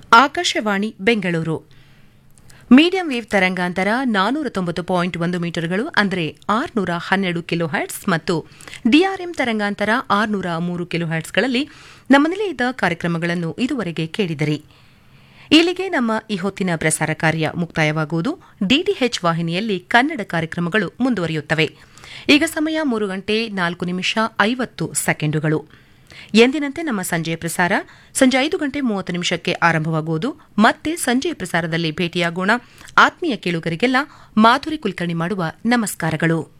Akashvani Bengaluru medium wave ತರಂಗಾಂತರ ನಾನೂರ ತೊಂಬತ್ತು ಪಾಯಿಂಟ್ ಒಂದು ಮೀಟರ್ಗಳು ಅಂದರೆ ಆರುನೂರ ಹನ್ನೆರಡು ಕಿಲೋ ಹರ್ಟ್ಸ್ ಮತ್ತು ಡಿಆರ್ಎಂ ತರಂಗಾಂತರ ಆರುನೂರ ಮೂರು ಕಿಲೋ ಹರ್ಟ್ಸ್ಗಳಲ್ಲಿ ನಮ್ಮ ನಿಲಯದ ಕಾರ್ಯಕ್ರಮಗಳನ್ನು ಇದುವರೆಗೆ ಕೇಳಿದಿರಿ ಇಲ್ಲಿಗೆ ನಮ್ಮ ಈ ಹೊತ್ತಿನ ಪ್ರಸಾರ ಕಾರ್ಯ ಮುಕ್ತಾಯವಾಗುವುದು ಡಿಟಿಎಚ್ ವಾಹಿನಿಯಲ್ಲಿ ಕನ್ನಡ ಕಾರ್ಯಕ್ರಮಗಳು ಮುಂದುವರಿಯುತ್ತವೆ ಈಗ ಸಮಯ ಮೂರು ಗಂಟೆ ನಾಲ್ಕು ನಿಮಿಷ ಐವತ್ತು ಸೆಕೆಂಡುಗಳು ಎಂದಿನಂತೆ ನಮ್ಮ ಸಂಜೆಯ ಪ್ರಸಾರ ಸಂಜೆ ಐದು ಗಂಟೆ ಮೂವತ್ತು ನಿಮಿಷಕ್ಕೆ ಆರಂಭವಾಗುವುದು ಮತ್ತೆ ಸಂಜೆಯ ಪ್ರಸಾರದಲ್ಲಿ ಭೇಟಿಯಾಗೋಣ ಆತ್ಮೀಯ ಕೇಳುಗರಿಗೆಲ್ಲ ಮಾಧುರಿ ಕುಲಕರ್ಣಿ ಮಾಡುವ ನಮಸ್ಕಾರಗಳು